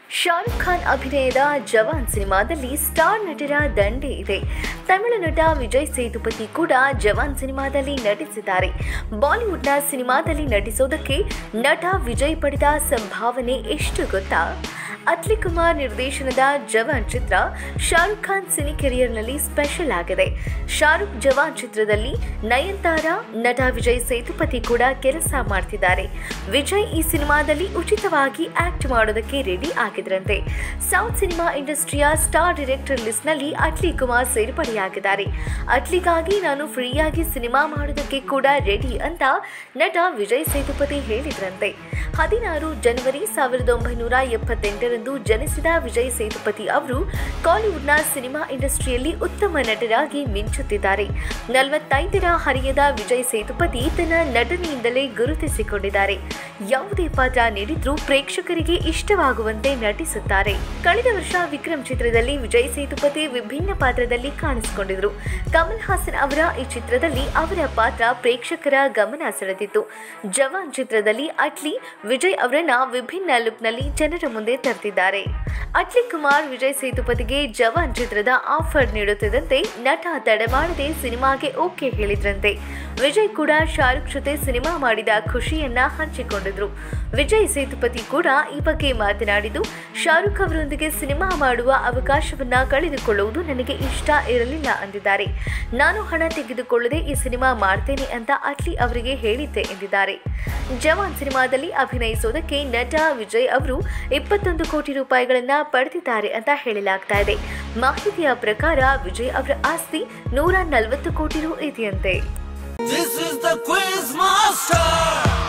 ಶಾರುಖ್ ಖಾನ್ ಅಭಿನಯದ ಜವಾನ್ ಸಿನಿಮಾದಲ್ಲಿ ಸ್ಟಾರ್ ನಟರ ದಂಡೆ ಇದೆ ತಮಿಳು ನಟ ವಿಜಯ್ ಸೇತುಪತಿ ಕೂಡ ಜವಾನ್ ಸಿನಿಮಾದಲ್ಲಿ ನಟಿಸಿದ್ದಾರೆ ಬಾಲಿವುಡ್ನ ಸಿನಿಮಾದಲ್ಲಿ ನಟಿಸೋದಕ್ಕೆ ನಟ ವಿಜಯ್ ಪಡೆದ ಸಂಭಾವನೆ ಎಷ್ಟು ಗೊತ್ತಾ ಅತ್ಲಿ ಕುಮಾರ್ ನಿರ್ದೇಶನದ ಜವಾನ್ ಚಿತ್ರ ಶಾರುಖ್ ಖಾನ್ ಸಿನಿ ಕೆರಿಯರ್ನಲ್ಲಿ ಸ್ಪೆಷಲ್ ಆಗಿದೆ ಶಾರುಖ್ ಜವಾನ್ ಚಿತ್ರದಲ್ಲಿ ನಯನ್ತಾರಾ ನಟ ವಿಜಯ್ ಸೇತುಪತಿ ಕೂಡ ಕೆಲಸ ಮಾಡ್ತಿದ್ದಾರೆ ವಿಜಯ್ ಈ ಸಿನಿಮಾದಲ್ಲಿ ಉಚಿತವಾಗಿ ಆಕ್ಟ್ ಮಾಡೋದಕ್ಕೆ ರೆಡಿ ಆಗಿದ್ರಂತೆ ಸೌತ್ ಸಿನಿಮಾ ಇಂಡಸ್ಟ್ರಿಯ ಸ್ಟಾರ್ ಡೈರೆಕ್ಟರ್ ಲಿಸ್ಟ್ನಲ್ಲಿ ಅಟ್ಲಿ ಕುಮಾರ್ ಸೇರ್ಪಡೆಯಾಗಿದ್ದಾರೆ ಅಟ್ಲಿಗಾಗಿ ನಾನು ಫ್ರೀಯಾಗಿ ಸಿನಿಮಾ ಮಾಡೋದಕ್ಕೆ ಕೂಡ ರೆಡಿ ಅಂತ ನಟ ವಿಜಯ್ ಸೇತುಪತಿ ಹೇಳಿದ್ರಂತೆ ಹದಿನಾರು ಜನವರಿ ಸಾವಿರದ ಒಂಬೈನೂರ ಎಪ್ಪತ್ತೆಂಟರಂದು ಜನಿಸಿದ ವಿಜಯ್ ಸೇತುಪತಿ ಅವರು ಕಾಲಿವುಡ್ನ ಸಿನಿಮಾ ಇಂಡಸ್ಟ್ರಿಯಲ್ಲಿ ಉತ್ತಮ ನಟರಾಗಿ ಮಿಂಚುತ್ತಿದ್ದಾರೆ ನಲವತ್ತೈದರ ಹರಿಯದ ವಿಜಯ್ ಸೇತುಪತಿ ತನ್ನ ನಟನೆಯಿಂದಲೇ ಗುರುತಿಸಿಕೊಂಡಿದ್ದಾರೆ ಯಾವುದೇ ಪಾತ್ರ ನೀಡಿದ್ರೂ ಪ್ರೇಕ್ಷಕರಿಗೆ ಇಷ್ಟವಾಗುವಂತೆ ನಟಿಸುತ್ತಾರೆ ಕಳೆದ ವರ್ಷ ವಿಕ್ರಮ್ ಚಿತ್ರದಲ್ಲಿ ವಿಜಯ್ ಸೇತುಪತಿ ವಿಭಿನ್ನ ಪಾತ್ರದಲ್ಲಿ ಕಾಣಿಸಿಕೊಂಡಿದ್ರು ಕಮಲ್ ಹಾಸನ್ ಅವರ ಈ ಚಿತ್ರದಲ್ಲಿ ಅವರ ಪಾತ್ರ ಪ್ರೇಕ್ಷಕರ ಗಮನ ಸೆಳೆದಿತ್ತು ಜವಾನ್ ಚಿತ್ರದಲ್ಲಿ ಅಟ್ಲಿ ವಿಜಯ್ ಅವರನ್ನ ವಿಭಿನ್ನ ಲುಕ್ನಲ್ಲಿ ಜನರ ಮುಂದೆ ತರ್ತಿದ್ದಾರೆ ಅಟ್ಲಿ ಕುಮಾರ್ ವಿಜಯ್ ಸೇತುಪತಿಗೆ ಜವಾನ್ ಚಿತ್ರದ ಆಫರ್ ನೀಡುತ್ತಿದ್ದಂತೆ ನಟ ತಡಮಾಡದೆ ಸಿನಿಮಾಗೆ ಓಕೆ ಹೇಳಿದ್ರಂತೆ ವಿಜಯ್ ಕೂಡ ಶಾರುಖ್ ಜೊತೆ ಸಿನಿಮಾ ಮಾಡಿದ ಖುಷಿಯನ್ನ ಹಂಚಿಕೊಂಡಿದ್ರು ವಿಜಯ್ ಸೇತುಪತಿ ಕೂಡ ಈ ಬಗ್ಗೆ ಮಾತನಾಡಿದ್ದು ಶಾರುಖ್ ಅವರೊಂದಿಗೆ ಸಿನಿಮಾ ಮಾಡುವ ಅವಕಾಶವನ್ನ ಕಳೆದುಕೊಳ್ಳುವುದು ನನಗೆ ಇಷ್ಟ ಇರಲಿಲ್ಲ ಅಂದಿದ್ದಾರೆ ನಾನು ಹಣ ತೆಗೆದುಕೊಳ್ಳದೆ ಈ ಸಿನಿಮಾ ಮಾಡ್ತೇನೆ ಅಂತ ಅಟ್ಲಿ ಅವರಿಗೆ ಹೇಳಿದ್ದೆ ಎಂದಿದ್ದಾರೆ ಜವಾನ್ ಸಿನಿಮಾದಲ್ಲಿ ಅಭಿನಯಿಸೋದಕ್ಕೆ ನಟ ವಿಜಯ್ ಅವರು ಇಪ್ಪತ್ತೊಂದು ಕೋಟಿ ರೂಪಾಯಿಗಳನ್ನ ಪಡೆದಿದ್ದಾರೆ ಅಂತ ಹೇಳಲಾಗ್ತಾ ಇದೆ ಮಾಹಿತಿಯ ಪ್ರಕಾರ ವಿಜಯ್ ಅವರ ಆಸ್ತಿ ನೂರ ನಲವತ್ತು ಕೋಟಿ ರು ಇದೆಯಂತೆ This is the Quiz Master.